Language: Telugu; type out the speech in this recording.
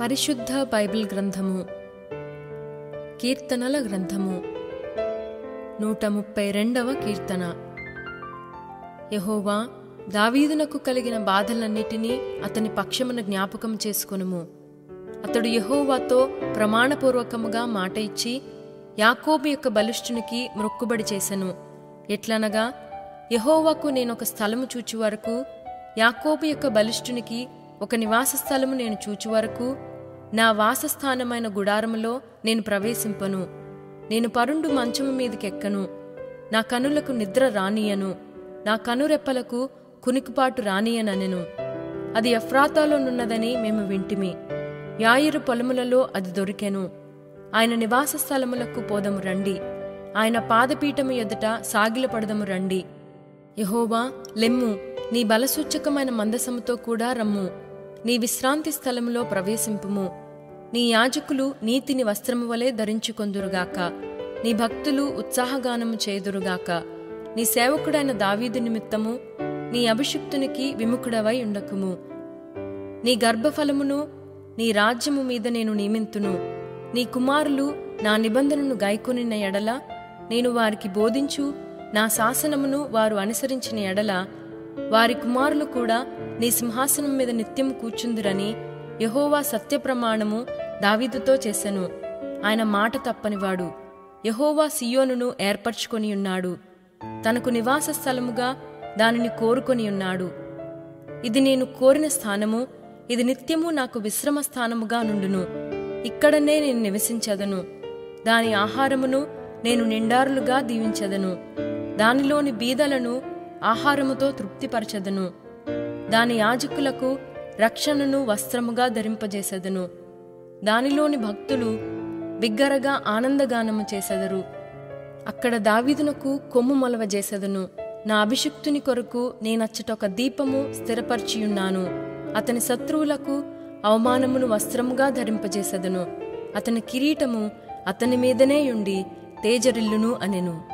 పరిశుద్ధ బైబిల్ గ్రంథము కీర్తనల గ్రంథము నూట ముప్పై రెండవ కీర్తన యహోవా దావీదునకు కలిగిన బాధలన్నిటినీ అతని పక్షమున జ్ఞాపకం చేసుకొనుము అతడు యహోవాతో ప్రమాణపూర్వకముగా మాట ఇచ్చి యాకోబు యొక్క బలిష్ఠునికి మ్రొక్కుబడి చేసెను ఎట్లనగా యహోవాకు నేనొక స్థలము చూచు వరకు యాకోబు యొక్క బలిష్ఠునికి ఒక నివాస స్థలము నేను చూచు వరకు నా వాసస్థానమైన గుడారములో నేను ప్రవేశింపను నేను పరుండు మంచము మీదకెక్కను నా కనులకు నిద్ర రానియను నా కనురెప్పలకు కునికిపాటు రానియననెను అది ఎఫ్రాతాలోనున్నదని మేము వింటిమి యాయిరు పొలములలో అది దొరికెను ఆయన నివాస స్థలములకు పోదము రండి ఆయన పాదపీఠము ఎదుట సాగిలపడదము రండి యహోవా లెమ్ము నీ బలసూచకమైన మందసముతో కూడా రమ్ము నీ విశ్రాంతి స్థలములో ప్రవేశింపుము నీ యాజకులు నీతిని వస్త్రము వలె ధరించుకొందురుగాక నీ భక్తులు ఉత్సాహగానము చేదురుగాక నీ సేవకుడైన దావీదు నిమిత్తము నీ అభిషిక్తునికి విముఖుడవై ఉండకుము నీ గర్భఫలమును నీ రాజ్యము మీద నేను నియమింతును నీ కుమారులు నా నిబంధనను గాయకొనిన ఎడల నేను వారికి బోధించు నా శాసనమును వారు అనుసరించిన ఎడల వారి కుమారులు కూడా నీ సింహాసనం మీద నిత్యం కూర్చుందిరని యహోవా సత్యప్రమాణము దావీదుతో చేసెను ఆయన మాట తప్పనివాడు యహోవా సియోనును ఏర్పరచుకొని ఉన్నాడు తనకు నివాస స్థలముగా దానిని కోరుకొని ఉన్నాడు ఇది నేను కోరిన స్థానము ఇది నిత్యము నాకు విశ్రమ స్థానముగా నుండును ఇక్కడనే నేను నివసించదను దాని ఆహారమును నేను నిండారులుగా దీవించదను దానిలోని బీదలను ఆహారముతో తృప్తిపరచదను దాని యాజకులకు రక్షణను వస్త్రముగా ధరింపజేసెదను దానిలోని భక్తులు బిగ్గరగా ఆనందగానము చేసెదరు అక్కడ దావీదునకు కొమ్ము మొలవజేసెదను నా అభిషిక్తుని కొరకు నేనచ్చట ఒక దీపము స్థిరపరిచియున్నాను అతని శత్రువులకు అవమానమును వస్త్రముగా ధరింపజేసెదను అతని కిరీటము అతని మీదనే ఉండి తేజరిల్లును అనెను